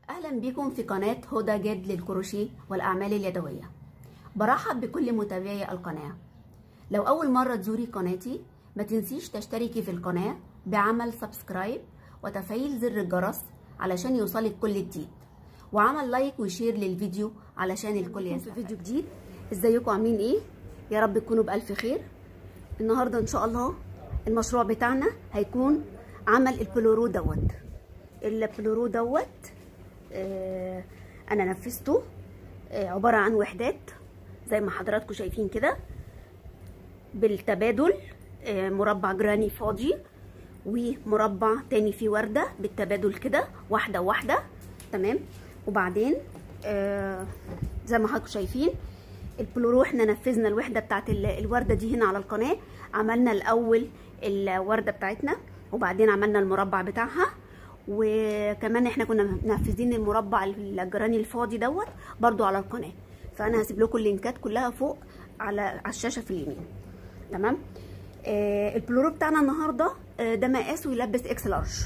اهلا بكم في قناة هدى جد للكروشيه والاعمال اليدوية برحب بكل متابعي القناة لو اول مرة تزوري قناتي ما تنسيش تشتركي في القناة بعمل سبسكرايب وتفعيل زر الجرس علشان يوصلك كل جديد وعمل لايك وشير للفيديو علشان الكل يستفاد في فيديو جديد ازيكم عاملين ايه يا رب تكونوا بالف خير النهارده ان شاء الله المشروع بتاعنا هيكون عمل البلورو دوت البلورو دوت آه انا نفذته آه عباره عن وحدات زي ما حضراتكم شايفين كده بالتبادل آه مربع جراني فاضي ومربع تاني فيه ورده بالتبادل كده واحده واحده تمام وبعدين آه زي ما حضراتكم شايفين البلورو احنا نفذنا الوحده بتاعت الورده دي هنا على القناه عملنا الاول الورده بتاعتنا وبعدين عملنا المربع بتاعها وكمان احنا كنا منفذين المربع الجراني الفاضي دوت برضو على القناه فانا هسيب لكم اللينكات كلها فوق على على الشاشه في اليمين تمام آه البلورو بتاعنا النهارده آه ده مقاسه يلبس اكس لارج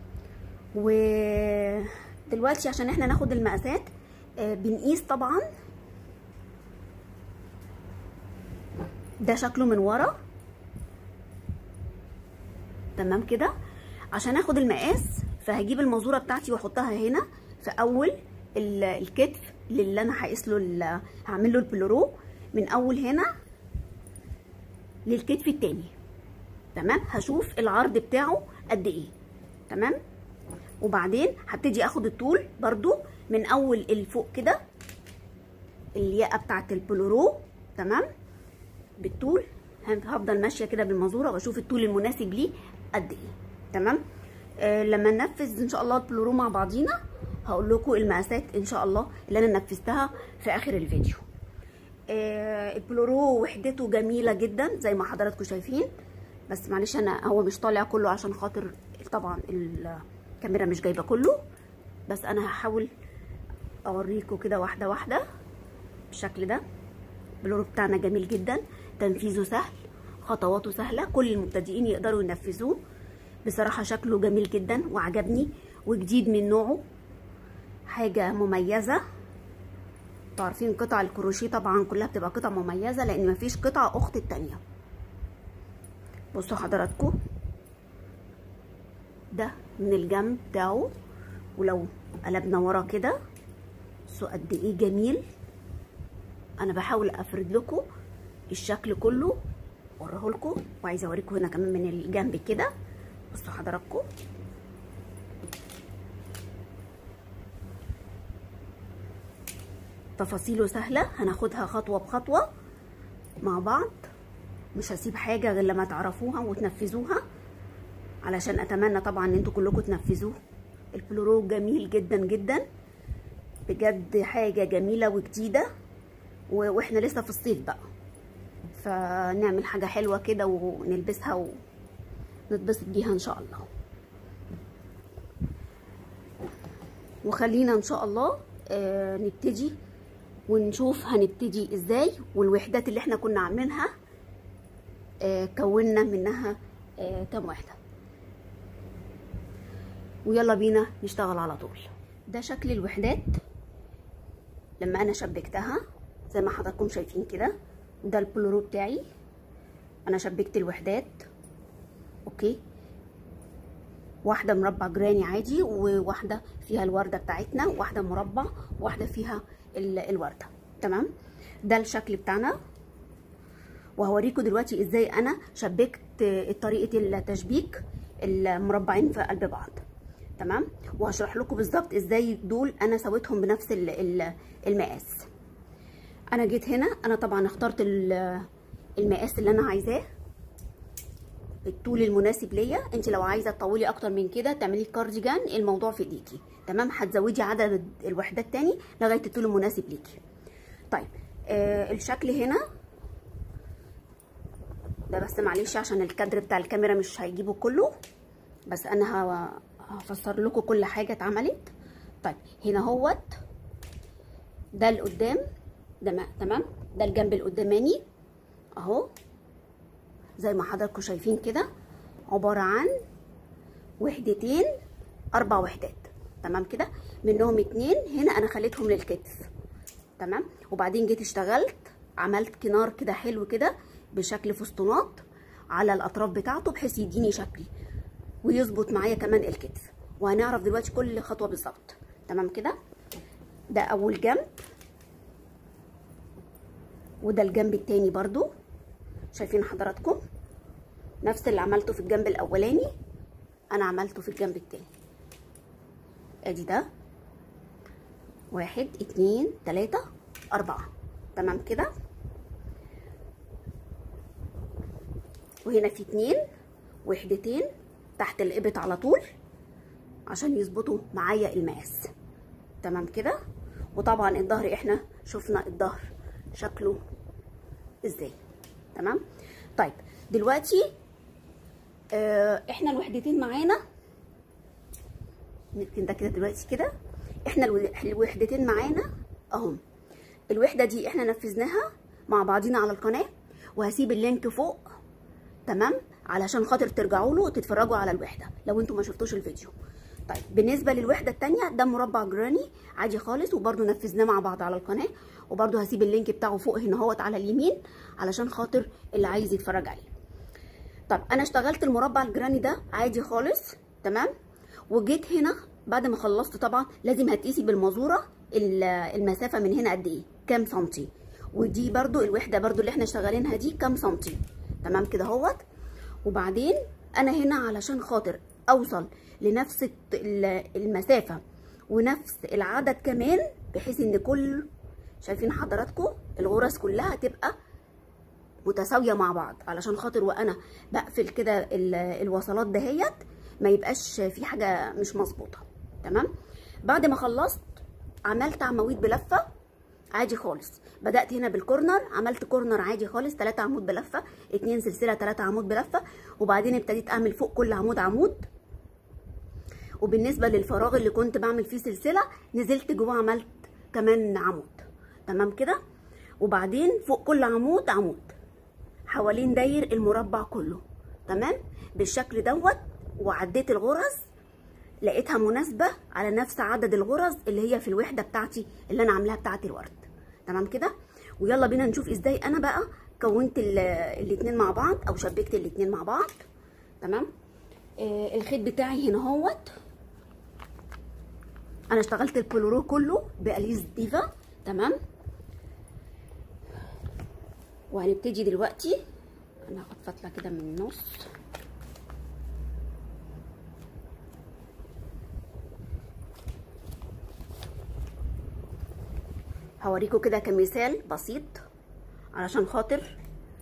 ودلوقتي عشان احنا ناخد المقاسات آه بنقيس طبعا ده شكله من ورا تمام كده عشان اخد المقاس فهجيب المازوره بتاعتي واحطها هنا في اول الكتف اللي انا هقيس له هعمل له البلورو من اول هنا للكتف التاني تمام هشوف العرض بتاعه قد ايه تمام وبعدين هبتدي اخد الطول برضو من اول الفوق كده الياقه بتاعت البلورو تمام بالطول هفضل ماشيه كده بالمازوره واشوف الطول المناسب ليه قد ايه تمام آه لما ننفذ ان شاء الله البلورو مع بعضينا هقول لكم المقاسات ان شاء الله اللي انا نفذتها في اخر الفيديو آه البلورو وحدته جميله جدا زي ما حضراتكم شايفين بس معلش انا هو مش طالع كله عشان خاطر طبعا الكاميرا مش جايبه كله بس انا هحاول اوريكم كده واحده واحده بالشكل ده البلورو بتاعنا جميل جدا تنفيذه سهل خطواته سهله كل المبتدئين يقدروا ينفذوه بصراحه شكله جميل جدا وعجبني وجديد من نوعه حاجه مميزه عارفين قطع الكروشيه طبعا كلها بتبقى قطع مميزه لان مفيش قطعه اخت التانيه بصوا حضراتكم ده من الجنب بتاعه ولو قلبنا ورا كده بصوا قد ايه جميل انا بحاول افرد لكم الشكل كله اوريه لكم وعايزه اوريكم هنا كمان من الجنب كده بصوا حضراتكم تفاصيله سهله هناخدها خطوه بخطوه مع بعض مش هسيب حاجه غير لما تعرفوها وتنفذوها علشان اتمنى طبعا ان انتوا كلكم تنفذوه البلورو جميل جدا جدا بجد حاجه جميله وجديده واحنا لسه في الصيف بقى فنعمل حاجه حلوه كده ونلبسها ونتبسط بيها ان شاء الله وخلينا ان شاء الله آه نبتدي ونشوف هنبتدي ازاي والوحدات اللي احنا كنا عاملينها آه كونا منها آه كام وحده ويلا بينا نشتغل على طول ده شكل الوحدات لما انا شبكتها زي ما حضراتكم شايفين كده ده البلورو بتاعي انا شبكت الوحدات اوكي واحده مربع جراني عادي وواحده فيها الورده بتاعتنا واحده مربع واحده فيها الورده تمام ده الشكل بتاعنا وهوريكم دلوقتي ازاي انا شبكت طريقه التشبيك المربعين في قلب بعض تمام وهشرح لكم بالظبط ازاي دول انا سويتهم بنفس المقاس انا جيت هنا انا طبعا اخترت المقاس اللي انا عايزاه الطول المناسب ليا انت لو عايزه تطولي اكتر من كده تعملي كارديجان الموضوع في ايديكي تمام هتزودي عدد الوحدات تاني لغايه الطول المناسب ليكي طيب آه الشكل هنا ده بس معلش عشان الكادر بتاع الكاميرا مش هيجيبه كله بس انا هفسر لكم كل حاجه اتعملت طيب هنا هوت ده القدام ده تمام ده الجنب القداماني اهو زي ما حضراتكم شايفين كده عباره عن وحدتين اربع وحدات تمام كده منهم اتنين هنا انا خليتهم للكتف تمام وبعدين جيت اشتغلت عملت كنار كده حلو كده بشكل فستونات على الاطراف بتاعته بحيث يديني شكل ويظبط معايا كمان الكتف وهنعرف دلوقتي كل خطوه بالظبط تمام كده ده اول جنب وده الجنب التاني برضو شايفين حضراتكم نفس اللي عملته في الجنب الاولاني انا عملته في الجنب التاني ادي ده واحد اتنين تلاتة اربعة تمام كده وهنا في اتنين وحدتين تحت الابط على طول عشان يظبطوا معايا المقاس تمام كده وطبعا الظهر احنا شفنا الظهر شكله ازاي تمام طيب دلوقتي اه احنا الوحدتين معانا نركن ده كده دلوقتي كده احنا الوحدتين معانا اهم الوحده دي احنا نفذناها مع بعضينا على القناه وهسيب اللينك فوق تمام علشان خاطر ترجعوا له وتتفرجوا على الوحده لو انتوا ما شفتوش الفيديو طيب بالنسبه للوحده الثانيه ده مربع جراني عادي خالص وبرده نفذناه مع بعض على القناه وبرده هسيب اللينك بتاعه فوق هنا اهوت على اليمين علشان خاطر اللي عايز يتفرج عليه طب انا اشتغلت المربع الجراني ده عادي خالص تمام وجيت هنا بعد ما خلصت طبعا لازم هتقيسي بالمازوره المسافه من هنا قد ايه كام سنتي ودي برده الوحده برده اللي احنا شغالينها دي كام سنتي تمام كده اهوت وبعدين انا هنا علشان خاطر اوصل لنفس المسافه ونفس العدد كمان بحيث ان كل شايفين حضراتكم الغرز كلها تبقى متساويه مع بعض علشان خاطر وانا بقفل كده الوصلات دهيت ما يبقاش في حاجه مش مظبوطه تمام بعد ما خلصت عملت عواميد بلفه عادي خالص بدات هنا بالكورنر عملت كورنر عادي خالص 3 عمود بلفه 2 سلسله 3 عمود بلفه وبعدين ابتديت اعمل فوق كل عمود عمود وبالنسبه للفراغ اللي كنت بعمل فيه سلسله نزلت جوه عملت كمان عمود تمام كده وبعدين فوق كل عمود عمود حوالين داير المربع كله تمام بالشكل دوت وعديت الغرز لقيتها مناسبه على نفس عدد الغرز اللي هي في الوحده بتاعتي اللي انا عاملاها بتاعه الورد تمام كده ويلا بينا نشوف ازاي انا بقى كونت الاتنين مع بعض او شبكت الاتنين مع بعض تمام آه الخيط بتاعي هنا اهوت انا اشتغلت البولورو كله باليز ديفا تمام وهنبتدي دلوقتي انا هاخد فتله كده من النص هوريكم كده كمثال بسيط علشان خاطر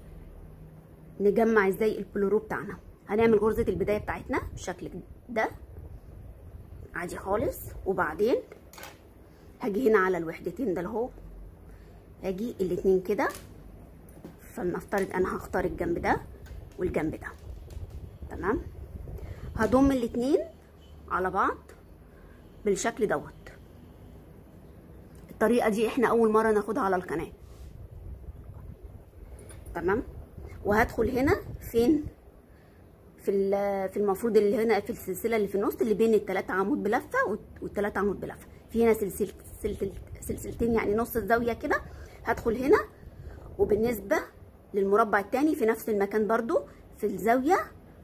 نجمع ازاي البلورو بتاعنا هنعمل غرزة البداية بتاعتنا بالشكل ده عادي خالص وبعدين هاجي هنا على الوحدتين ده اهو هاجي الاتنين كده فلنفترض انا هختار الجنب ده والجنب ده تمام هضم الاتنين على بعض بالشكل دوت الطريقه دي احنا اول مره ناخدها على القناه تمام وهدخل هنا فين في في المفروض اللي هنا في السلسله اللي في النص اللي بين الثلاثه عمود بلفه والثلاثه عمود بلفه في هنا سلسله سلسل سلسلتين يعني نص الزاويه كده هدخل هنا وبالنسبه للمربع الثاني في نفس المكان برضو في الزاويه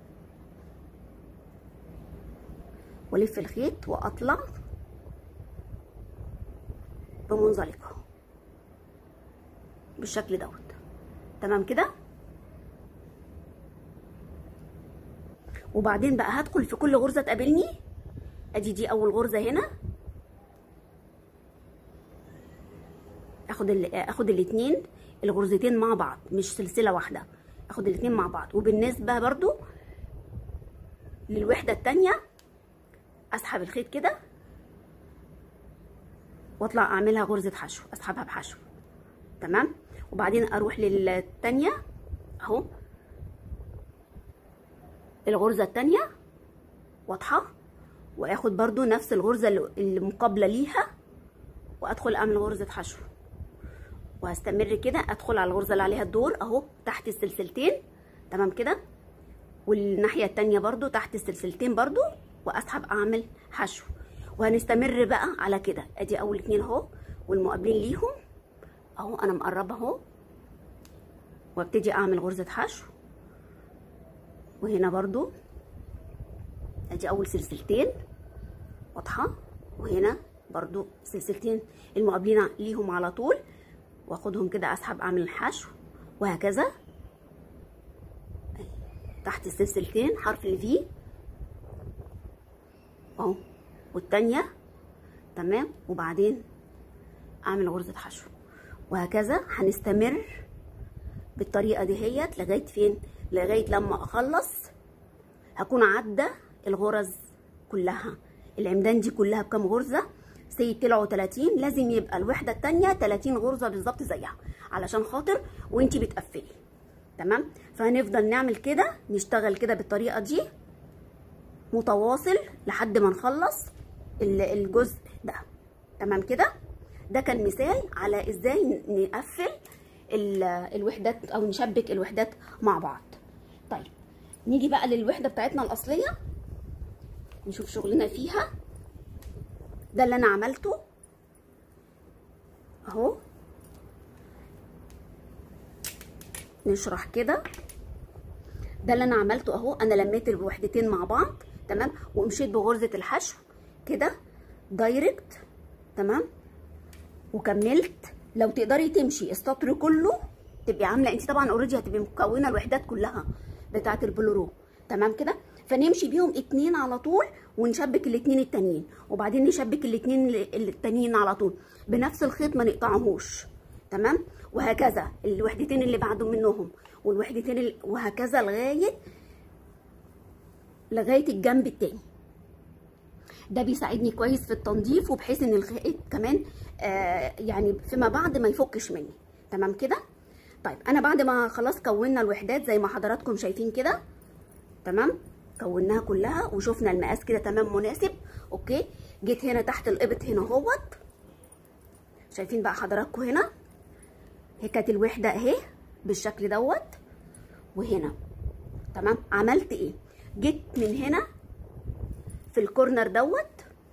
والف الخيط واطلع بمنزلقه بالشكل دوت تمام كده وبعدين بقى هدخل في كل غرزه تقابلني ادي دي اول غرزه هنا اخد ال اخد الاثنين الغرزتين مع بعض مش سلسله واحده اخد الاثنين مع بعض وبالنسبه برضو للوحده الثانيه اسحب الخيط كده واطلع اعملها غرزه حشو اسحبها بحشو تمام وبعدين اروح للتانية اهو الغرزه التانية واضحه واخد برضو نفس الغرزه اللي مقابله ليها وادخل اعمل غرزه حشو وهستمر كده ادخل على الغرزه اللي عليها الدور اهو تحت السلسلتين تمام كده والناحيه التانية برضو تحت السلسلتين برضو واسحب اعمل حشو وهنستمر بقى على كده ادي اول اتنين اهو والمقابلين ليهم اهو انا مقربه اهو وابتدي اعمل غرزه حشو وهنا برضو ادي اول سلسلتين واضحه وهنا برضو سلسلتين المقابلين ليهم على طول واخدهم كده اسحب اعمل الحشو وهكذا تحت السلسلتين حرف الفي اهو والتانية تمام وبعدين اعمل غرزة حشو وهكذا هنستمر بالطريقة دهيت لغاية فين لغاية لما اخلص هكون عدى الغرز كلها العمدان دي كلها بكام غرزة سي طلعوا 30 لازم يبقى الوحدة التانية 30 غرزة بالظبط زيها علشان خاطر وانتي بتقفلي تمام فهنفضل نعمل كده نشتغل كده بالطريقة دي متواصل لحد ما نخلص الجزء ده تمام كده ده كان مثال على ازاي نقفل الوحدات او نشبك الوحدات مع بعض طيب نيجي بقى للوحده بتاعتنا الاصليه نشوف شغلنا فيها ده اللي انا عملته اهو نشرح كده ده اللي انا عملته اهو انا لميت الوحدتين مع بعض تمام ومشيت بغرزه الحشو كده دايركت تمام وكملت لو تقدري تمشي السطر كله تبقي عامله انت طبعا اوريدي هتبقي مكونه الوحدات كلها بتاعه البلورو تمام كده فنمشي بيهم اتنين على طول ونشبك الاتنين التانيين وبعدين نشبك الاتنين التانيين على طول بنفس الخيط ما نقطعهوش تمام وهكذا الوحدتين اللي بعدهم منهم والوحدتين اللي وهكذا لغايه لغايه الجنب التاني ده بيساعدني كويس في التنظيف وبحيث ان الخيط كمان آه يعني فيما بعد ما يفكش مني تمام كده طيب انا بعد ما خلاص كونا الوحدات زي ما حضراتكم شايفين كده تمام كوناها كلها وشفنا المقاس كده تمام مناسب اوكي جيت هنا تحت الابط هنا اهوت شايفين بقى حضراتكم هنا هي كانت الوحده اهي بالشكل دوت وهنا تمام عملت ايه جيت من هنا في الكورنر دوت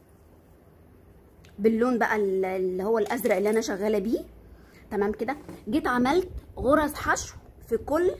باللون بقى اللي هو الازرق اللي انا شغاله بيه تمام كده جيت عملت غرز حشو في كل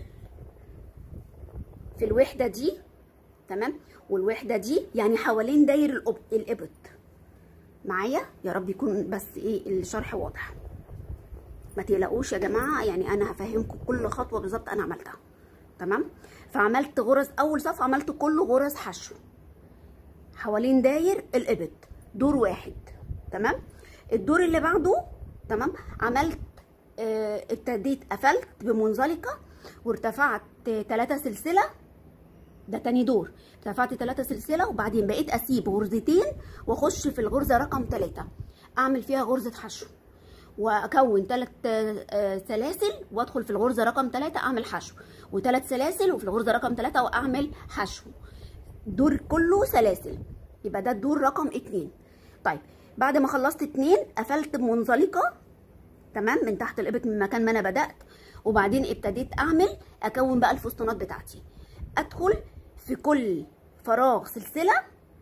في الوحده دي تمام والوحده دي يعني حوالين داير الابط معايا يا رب يكون بس ايه الشرح واضح ما تقلقوش يا جماعه يعني انا هفهمكم كل خطوه بالظبط انا عملتها تمام فعملت غرز اول صف عملت كله غرز حشو حوالين داير الابط دور واحد تمام الدور اللي بعده تمام عملت اه ابتديت قفلت بمنزلقه وارتفعت ثلاثة سلسله ده تاني دور ارتفعت ثلاثة سلسله وبعدين بقيت اسيب غرزتين واخش في الغرزه رقم ثلاثة اعمل فيها غرزه حشو واكون ثلاث سلاسل وادخل في الغرزه رقم ثلاثة اعمل حشو وثلاث سلاسل وفي الغرزه رقم ثلاثة واعمل حشو دور كله سلاسل يبقى ده الدور رقم اتنين طيب بعد ما خلصت اتنين قفلت بمنزلقه تمام من تحت الابط من مكان ما انا بدات وبعدين ابتديت اعمل اكون بقى الفستونات بتاعتي ادخل في كل فراغ سلسله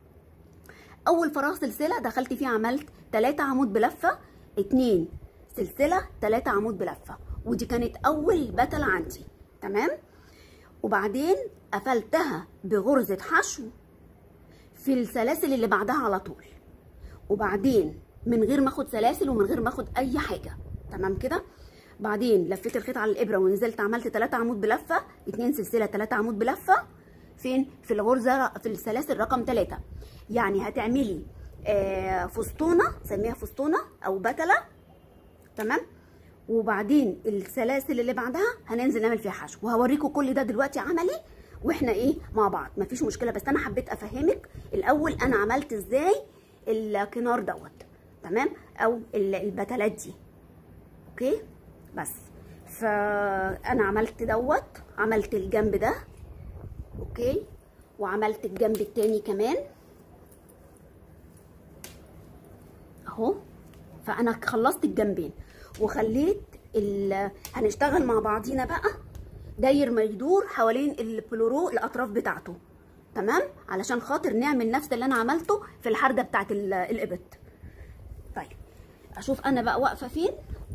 اول فراغ سلسله دخلت فيه عملت 3 عمود بلفه 2 سلسله 3 عمود بلفه ودي كانت اول بتل عندي تمام وبعدين قفلتها بغرزه حشو في السلاسل اللي بعدها على طول وبعدين من غير ما اخد سلاسل ومن غير ما اخد اي حاجه تمام كده بعدين لفيت الخيط على الابره ونزلت عملت 3 عمود بلفه 2 سلسله 3 عمود بلفه فين في الغرزه في السلاسل رقم 3 يعني هتعملي آه فستونه سميها فستونه او بتله تمام وبعدين السلاسل اللي بعدها هننزل نعمل فيها حشو وهوريكم كل ده دلوقتي عملي واحنا ايه مع بعض مفيش مشكله بس انا حبيت افهمك الاول انا عملت ازاي الكنار دوت تمام او البتلات دي اوكي بس فانا عملت دوت عملت الجنب ده اوكي وعملت الجنب التاني كمان اهو فانا خلصت الجنبين وخليت ال... هنشتغل مع بعضينا بقى داير ما يدور حوالين البلورو الاطراف بتاعته تمام علشان خاطر نعمل نفس اللي انا عملته في الحرده بتاعت ال- الابط طيب اشوف انا بقى واقفه فين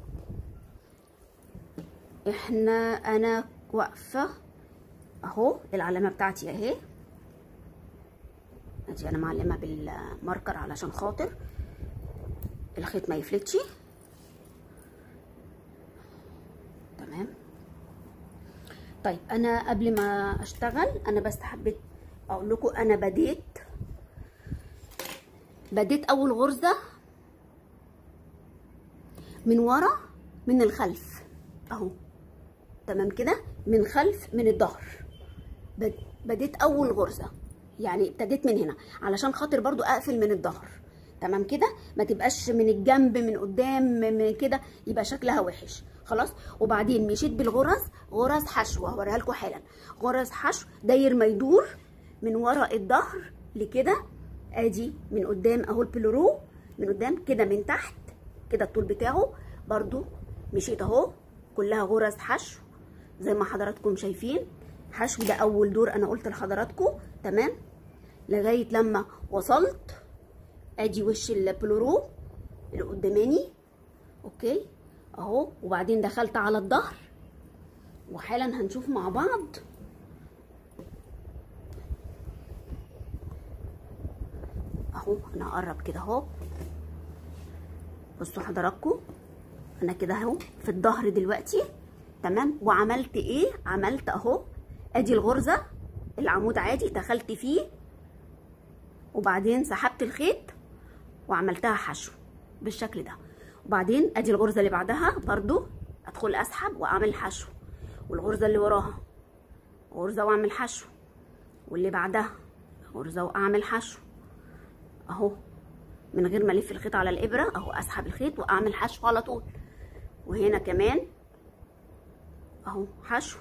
احنا انا واقفه اهو العلامه بتاعتي اهي ادي انا معلمه بالماركر علشان خاطر الخيط ما يفلتش تمام طيب انا قبل ما اشتغل انا بس حبيت اقول لكم انا بديت بديت اول غرزه من ورا من الخلف اهو تمام كده من خلف من الظهر بد- بديت اول غرزه يعني ابتديت من هنا علشان خاطر برضو اقفل من الظهر تمام كده ما تبقاش من الجنب من قدام من كده يبقى شكلها وحش خلاص وبعدين مشيت بالغرز غرز حشو هوريها لكم حالا غرز حشو داير ما يدور من ورا الظهر لكده ادي من قدام اهو البلورو من قدام كده من تحت كده الطول بتاعه برضو مشيت اهو كلها غرز حشو زي ما حضراتكم شايفين حشو ده اول دور انا قلت لحضراتكم تمام لغايه لما وصلت ادي وش البلورو اللي قداماني اوكي اهو وبعدين دخلت على الظهر وحالا هنشوف مع بعض اهو انا هقرب كده اهو بصوا حضراتكم انا كده اهو في الظهر دلوقتي تمام وعملت ايه عملت اهو ادي الغرزه العمود عادي دخلت فيه وبعدين سحبت الخيط وعملتها حشو بالشكل ده وبعدين ادي الغرزه اللي بعدها برضو ادخل اسحب واعمل حشو والغرزه اللي وراها غرزه واعمل حشو واللي بعدها غرزه واعمل حشو اهو من غير ما الف الخيط على الابره اهو اسحب الخيط واعمل حشو على طول وهنا كمان اهو حشو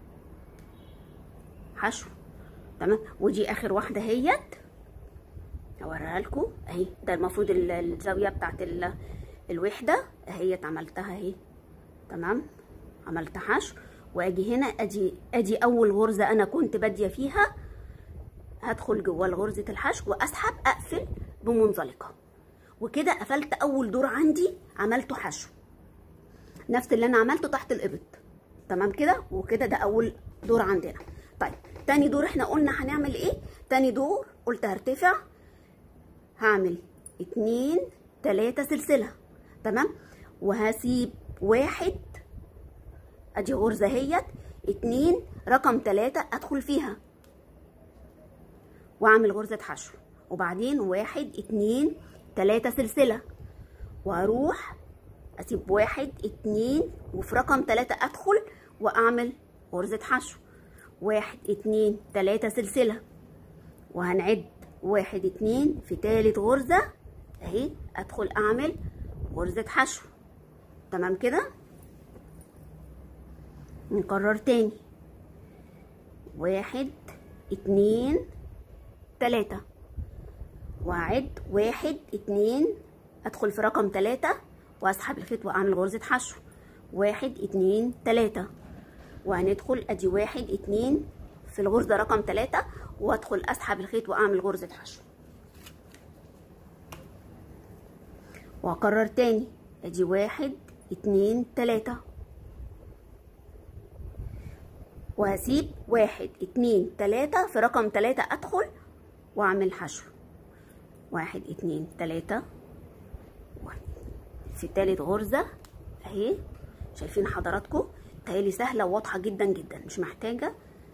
حشو تمام ودي اخر واحده اهيت اوريها لكم اهي ده المفروض ال- الزاويه بتاعت ال- الوحده اهيت عملتها اهي تمام عملت حشو واجي هنا ادي ادي اول غرزه انا كنت باديه فيها هدخل جوه غرزه الحشو واسحب اقفل بمنزلقه وكده قفلت اول دور عندي عملته حشو نفس اللي انا عملته تحت الابط تمام كده وكده ده اول دور عندنا طيب تاني دور احنا قلنا هنعمل ايه تاني دور قلت هرتفع هعمل اتنين تلاتة سلسلة تمام وهسيب واحد ادي غرزة اهيت اتنين رقم تلاتة ادخل فيها واعمل غرزة حشو وبعدين واحد اتنين تلاتة سلسلة واروح اسيب واحد اتنين وفي رقم تلاتة ادخل واعمل غرزة حشو واحد اتنين تلاتة سلسلة وهنعد واحد اتنين في تالت غرزة اهي ادخل اعمل غرزة حشو تمام كده نكرر تاني واحد اتنين تلاتة وأعد واحد اتنين أدخل في رقم تلاتة وأسحب الخيط وأعمل غرزة حشو واحد اتنين تلاتة وهندخل أدي واحد اتنين في الغرزة رقم تلاتة وأدخل أسحب الخيط وأعمل غرزة حشو وأكرر تاني أدي واحد اتنين تلاتة وهسيب واحد اتنين تلاتة في رقم تلاتة ادخل واعمل حشو واحد اتنين تلاتة واحد. في تالت غرزة اهي شايفين حضراتكم تهيألي سهلة وواضحة جدا جدا مش محتاجة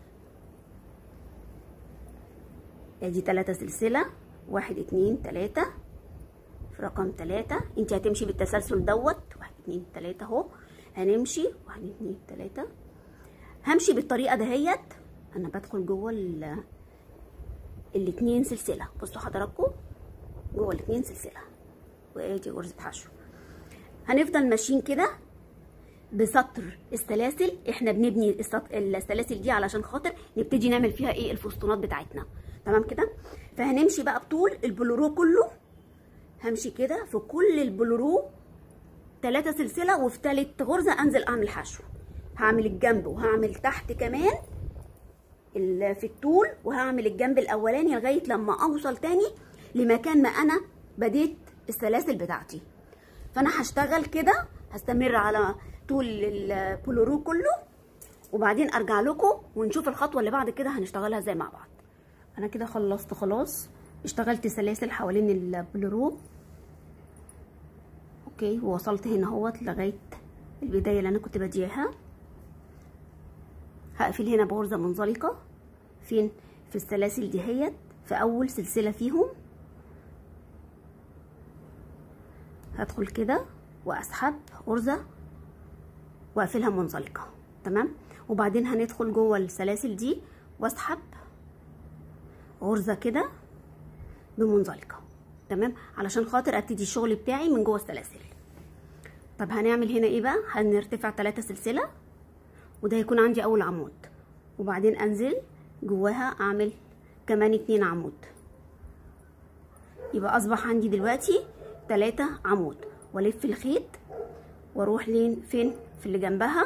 ادي تلاتة سلسلة واحد اتنين تلاتة في رقم تلاتة انت هتمشي بالتسلسل دوت واحد اتنين تلاتة اهو هنمشي واحد اتنين تلاتة همشي بالطريقه دهيت انا بدخل جوه ال الاتنين سلسله بصوا حضراتكم جوه الاتنين سلسله وادي غرزه حشو هنفضل ماشيين كده بسطر السلاسل احنا بنبني السط- السلاسل دي علشان خاطر نبتدي نعمل فيها ايه الفسطونات بتاعتنا تمام كده فهنمشي بقى بطول البلورو كله همشي كده في كل البلورو تلاتة سلسلة وفي تالت غرزة انزل اعمل حشو هعمل الجنب وهعمل تحت كمان ال- في الطول وهعمل الجنب الاولاني لغايه لما اوصل تاني لمكان ما انا بديت السلاسل بتاعتي فانا هشتغل كده هستمر على طول البولورو كله وبعدين ارجع لكم ونشوف الخطوه اللي بعد كده هنشتغلها ازاي مع بعض انا كده خلصت خلاص اشتغلت سلاسل حوالين البولورو اوكي ووصلت هنا اهوت لغايه البدايه اللي انا كنت بديها هقفل هنا بغرزه منزلقه فين في السلاسل دهيت في اول سلسله فيهم هدخل كده واسحب غرزه واقفلها منزلقه تمام وبعدين هندخل جوه السلاسل دي واسحب غرزه كده بمنزلقه تمام علشان خاطر ابتدي الشغل بتاعي من جوه السلاسل طب هنعمل هنا ايه بقى هنرتفع ثلاثة سلسله وده هيكون عندي اول عمود وبعدين انزل جواها اعمل كمان اتنين عمود يبقى اصبح عندي دلوقتي تلاتة عمود والف الخيط واروح لين فين في اللي جنبها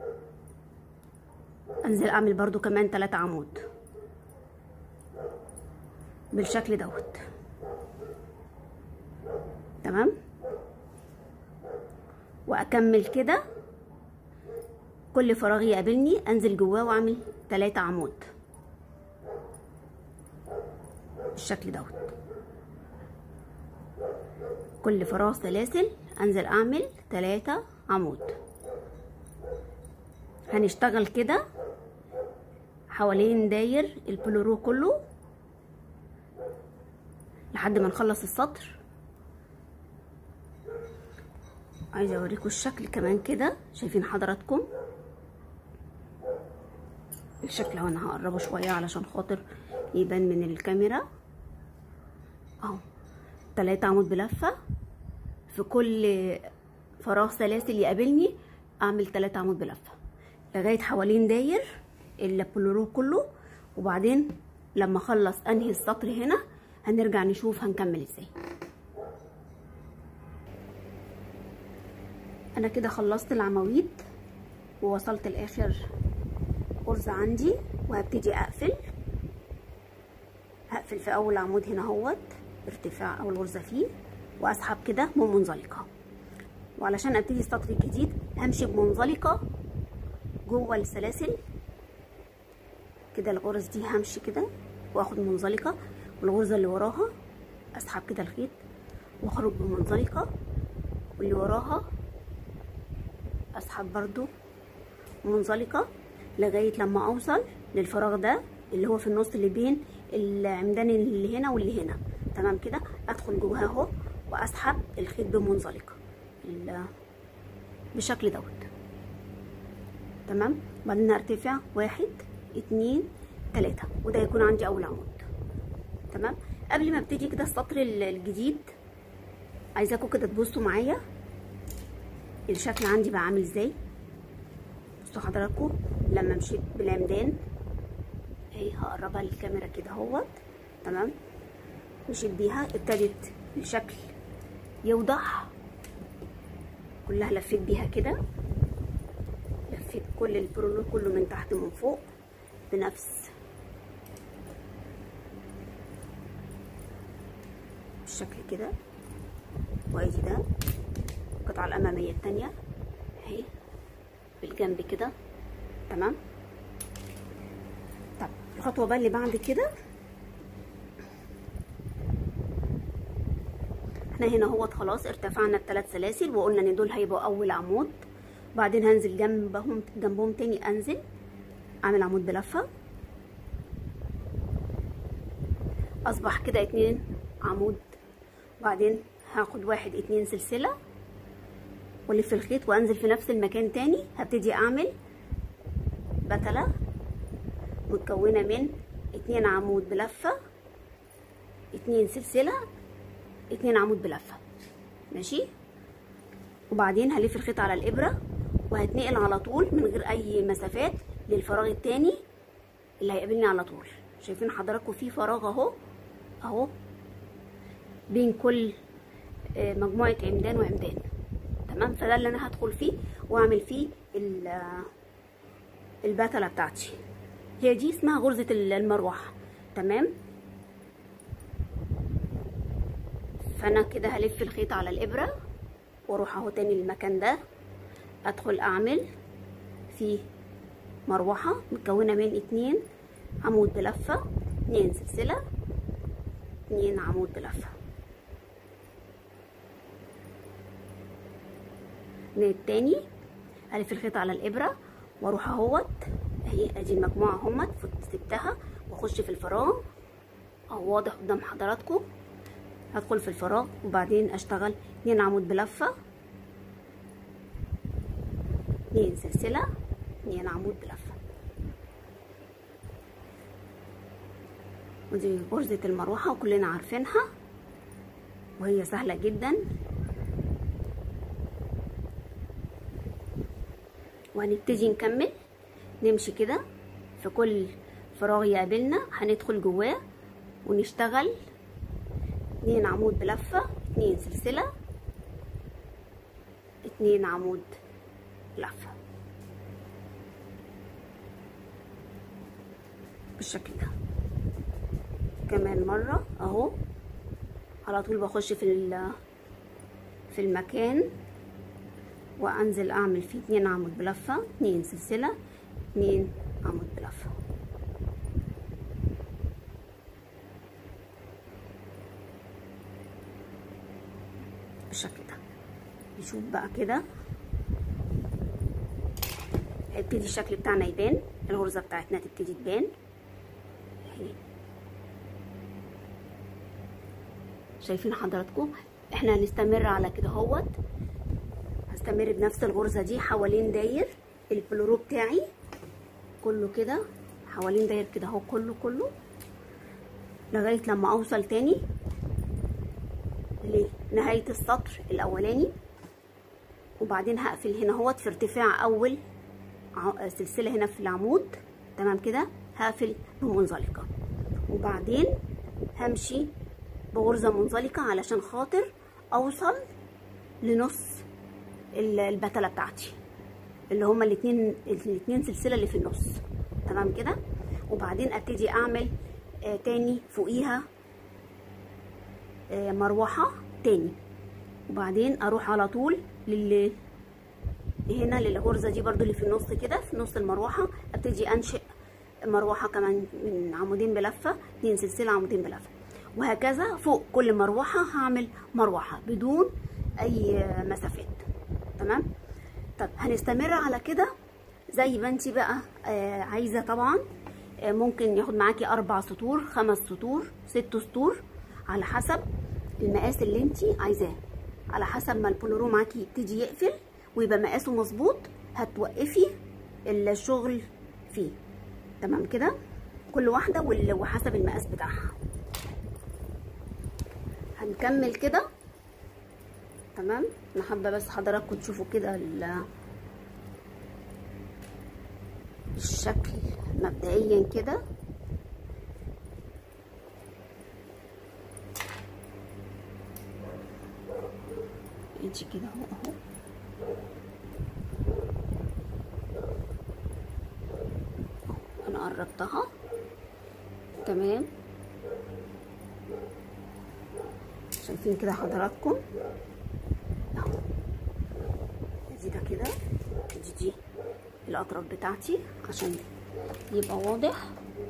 انزل اعمل برضو كمان تلاتة عمود بالشكل دوت تمام واكمل كده كل فراغ يقابلني انزل جواه واعمل تلاتة عمود بالشكل دوت كل فراغ سلاسل انزل اعمل تلاتة عمود هنشتغل كده حوالين داير البلورو كله لحد ما نخلص السطر عايزه اوريكم الشكل كمان كده شايفين حضراتكم الشكل اهو انا هقربه شويه علشان خاطر يبان من الكاميرا اهو تلاتة عمود بلفه في كل فراغ سلاسل يقابلني اعمل تلاتة عمود بلفه لغايه حوالين داير البلورو كله وبعدين لما اخلص انهي السطر هنا هنرجع نشوف هنكمل ازاي انا كده خلصت العواميد ووصلت لاخر غرزه عندي وهبتدي اقفل هقفل في اول عمود هنا اهوت ارتفاع اول غرزه فيه واسحب كده من منزلقه وعلشان ابتدي السطر الجديد همشي بمنزلقه جوه السلاسل كده الغرز دي همشي كده واخد منزلقه والغرزه اللي وراها اسحب كده الخيط واخرج بمنزلقه واللي وراها اسحب برضو منزلقه لغايه لما اوصل للفراغ ده اللي هو في النص اللي بين العمدان اللي هنا واللي هنا تمام كده ادخل جواها اهو واسحب الخيط بمنزلقه بالشكل دوت تمام بعدين ارتفع واحد اتنين تلاتة وده يكون عندي اول عمود تمام قبل ما ابتدي كده السطر الجديد عايزاكم كده تبصوا معايا الشكل عندي بقى عامل ازاي بصوا حضراتكم لما مشيت بالعمدان اهي هقربها للكاميرا كده اهوت تمام مشيت بيها ابتدت الشكل يوضح كلها لفيت بيها كده لفيت كل البرولو كله من تحت ومن فوق بنفس بالشكل كده وادي ده القطعة الأمامية التانية اهي بالجنب كده تمام طب الخطوة بقى اللي بعد كده احنا هنا اهوت خلاص ارتفعنا الثلاث سلاسل وقلنا ان دول هيبقوا اول عمود بعدين هنزل جنبهم جنبهم تاني انزل اعمل عمود بلفه اصبح كده اتنين عمود بعدين هاخد واحد اتنين سلسله والف الخيط وانزل في نفس المكان تاني هبتدي اعمل بتله متكونه من اتنين عمود بلفه اتنين سلسله اتنين عمود بلفه ماشي وبعدين هلف الخيط على الابره وهتنقل على طول من غير اي مسافات للفراغ التاني اللي هيقابلني على طول شايفين حضراتكم في فراغ اهو اهو بين كل مجموعه عمدان وعمدان تمام فده اللي انا هدخل فيه واعمل فيه البتله بتاعتي هي دي اسمها غرزة المروحة تمام فانا كده هلف الخيط على الابرة واروح اهو تاني للمكان ده ادخل اعمل فيه مروحة متكونة من اتنين عمود بلفة اتنين سلسلة اتنين عمود بلفة من التاني الف الخيط على الابرة واروح اهوت اهي ادي المجموعة اهمت سبتها واخش في الفراغ اهو واضح قدام حضراتكم هدخل في الفراغ وبعدين اشتغل اتنين عمود بلفة اتنين سلسلة اتنين عمود بلفة ودي غرزة المروحة وكلنا عارفينها وهي سهلة جدا وهنبتدي نكمل نمشي كده في كل فراغ يقابلنا هندخل جواه ونشتغل اتنين عمود بلفة اتنين سلسلة اتنين عمود لفة بالشكل ده كمان مرة اهو على طول بخش في في المكان وانزل اعمل فيه اتنين عمود بلفة اتنين سلسلة اتنين عمود بلفة بالشكل ده نشوف بقى كده هيبتدي الشكل بتاعنا يبان الغرزة بتاعتنا تبتدي تبان اهي شايفين حضراتكم احنا هنستمر على كده اهوت هستمر بنفس الغرزة دي حوالين داير البلورو بتاعي كله كده حوالين داير كده اهو كله كله لغاية لما اوصل تاني لنهاية السطر الاولاني وبعدين هقفل هنا اهوت في ارتفاع اول سلسلة هنا في العمود تمام كده هقفل بمنزلقة وبعدين همشي بغرزة منزلقة علشان خاطر اوصل لنص البتلة بتاعتي اللي هما الاتنين الاتنين سلسلة اللي في النص تمام كده وبعدين ابتدي اعمل آه تاني فوقيها آه مروحة تاني وبعدين اروح على طول لل هنا للغرزة دي برضو اللي في النص كده في نص المروحة ابتدي انشئ مروحة كمان من عمودين بلفة اتنين سلسلة عمودين بلفة وهكذا فوق كل مروحة هعمل مروحة بدون اي مسافات تمام طب هنستمر على كده زي ما انت بقى آه عايزه طبعا آه ممكن ياخد معاكي اربع سطور خمس سطور ست سطور على حسب المقاس اللي انت عايزاه على حسب ما البولورو معاكي يبتدي يقفل ويبقى مقاسه مظبوط هتوقفي الشغل فيه تمام كده كل واحده وحسب المقاس بتاعها هنكمل كده تمام انا حابه بس حضراتكم تشوفوا كده الشكل مبدئيا كده يجي كده اهو اهو انا قربتها تمام شايفين كده حضراتكم اهو ادي ده كده ادي دي الاطراف بتاعتي عشان يبقى واضح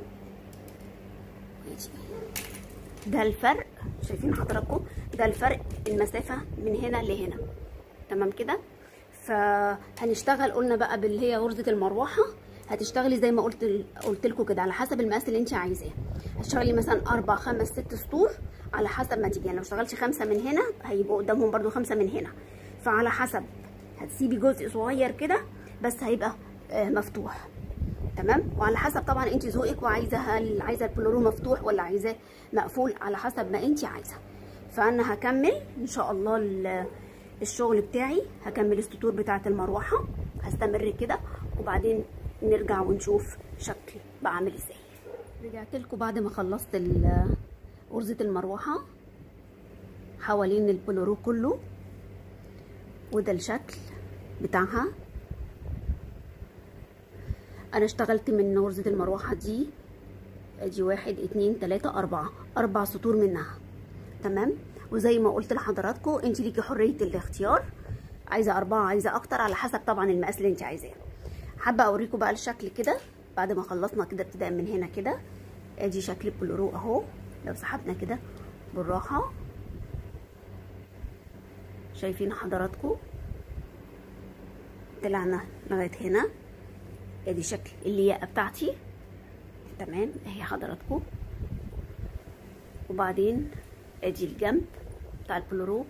ده الفرق شايفين حضراتكم ده الفرق المسافة من هنا لهنا تمام كده فهنشتغل قلنا بقى باللي هي غرزة المروحة هتشتغلي زي ما قلت قلت لكم كده على حسب المقاس اللي انت عايزاه هتشتغلي مثلا اربع خمس ست سطور على حسب ما تيجي يعني لو اشتغلتي خمسه من هنا هيبقوا قدامهم برده خمسه من هنا فعلى حسب هتسيبي جزء صغير كده بس هيبقى آه مفتوح تمام وعلى حسب طبعا انت ذوقك وعايزه هل عايزه البلورو مفتوح ولا عايزاه مقفول على حسب ما انت عايزه فانا هكمل ان شاء الله الشغل بتاعي هكمل السطور بتاعه المروحه هستمر كده وبعدين نرجع ونشوف شكلي بعمل ازاي رجعت لكم بعد ما خلصت غرزه المروحه حوالين البلورو كله وده الشكل بتاعها انا اشتغلت من غرزة المروحة دي ادي واحد اتنين تلاتة اربعة اربع سطور منها تمام وزي ما قلت لحضراتكم انت ليكي حرية الاختيار عايزة اربعة عايزة اكتر على حسب طبعا المقاس اللي انت عايزاه حابة اوريكم بقى الشكل كده بعد ما خلصنا كده ابتداء من هنا كده ادي شكل البلورو اهو لو سحبنا كده بالراحة شايفين حضراتكم طلعنا لغاية هنا ادي شكل الياقة بتاعتي تمام اهي حضراتكم وبعدين ادي الجنب بتاع البلورو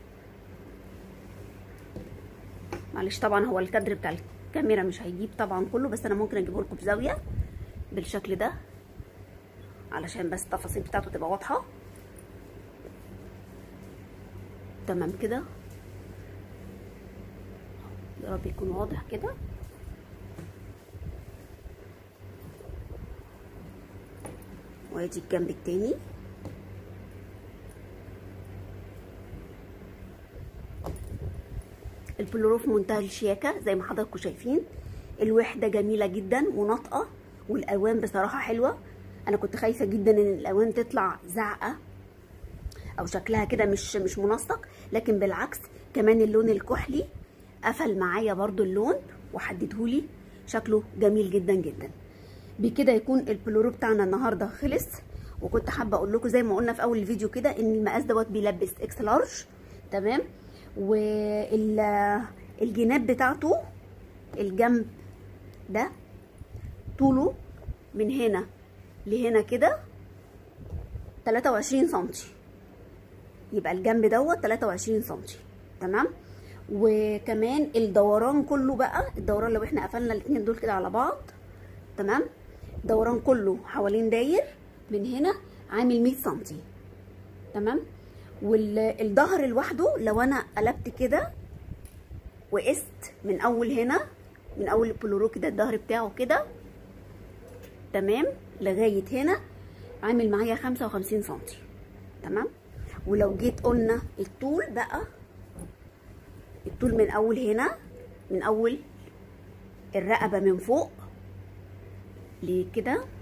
معلش طبعا هو الكادر بتاع الكاميرا مش هيجيب طبعا كله بس انا ممكن اجيبه لكم بزاويه بالشكل ده علشان بس التفاصيل بتاعته تبقى واضحه تمام كده يا رب يكون واضح كده وادي الجنب التاني البلورو في منتهى الشياكه زي ما حضراتكم شايفين الوحده جميله جدا وناطقه والالوان بصراحه حلوه انا كنت خايفه جدا ان الالوان تطلع زعقه او شكلها كده مش مش منسق لكن بالعكس كمان اللون الكحلي قفل معايا برضو اللون وحددهولي شكله جميل جدا جدا بكده يكون البلورو بتاعنا النهارده خلص وكنت حابه اقول لكم زي ما قلنا في اول الفيديو كده ان المقاس دوت بيلبس اكس لارج تمام والجناب بتاعته الجنب ده طوله من هنا لهنا كده 23 سنتي يبقى الجنب دوت 23 سنتي تمام وكمان الدوران كله بقى الدوران لو احنا قفلنا الاثنين دول كده على بعض تمام الدوران كله حوالين داير من هنا عامل 100 سنتي تمام والظهر لوحده لو انا قلبت كده وقست من اول هنا من اول البلورو كده الظهر بتاعه كده تمام لغايه هنا عامل معايا 55 سنتي تمام ولو جيت قلنا الطول بقى الطول من اول هنا من اول الرقبه من فوق لكده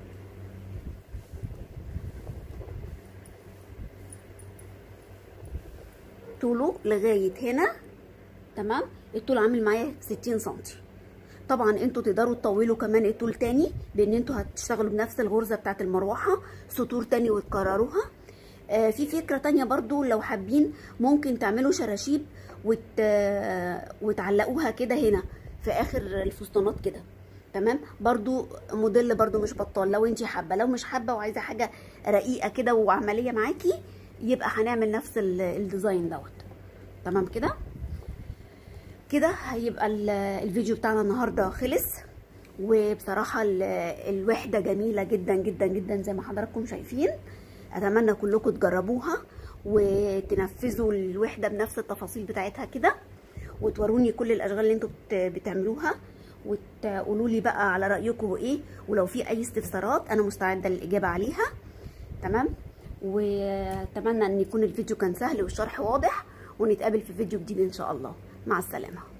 طوله لغايه هنا تمام الطول عامل معايا 60 سنتي طبعا انتوا تقدروا تطولوا كمان الطول تاني بان انتوا هتشتغلوا بنفس الغرزه بتاعه المروحه سطور تاني وتكرروها آه في فكره تانية برضو لو حابين ممكن تعملوا شراشيب وت... وتعلقوها كده هنا في اخر الفستانات كده تمام برضو موديل برضو مش بطال لو انت حابه لو مش حابه وعايزه حاجه رقيقه كده وعمليه معاكي يبقى هنعمل نفس الديزاين دوت تمام كده كده هيبقى الفيديو بتاعنا النهارده خلص وبصراحه الوحده جميله جدا جدا جدا زي ما حضراتكم شايفين اتمنى كلكم تجربوها وتنفذوا الوحده بنفس التفاصيل بتاعتها كده وتوروني كل الاشغال اللي انتوا بتعملوها وتقولوا لي بقى على رايكم ايه ولو في اي استفسارات انا مستعده للاجابه عليها تمام واتمنى ان يكون الفيديو كان سهل والشرح واضح ونتقابل في فيديو جديد ان شاء الله مع السلامه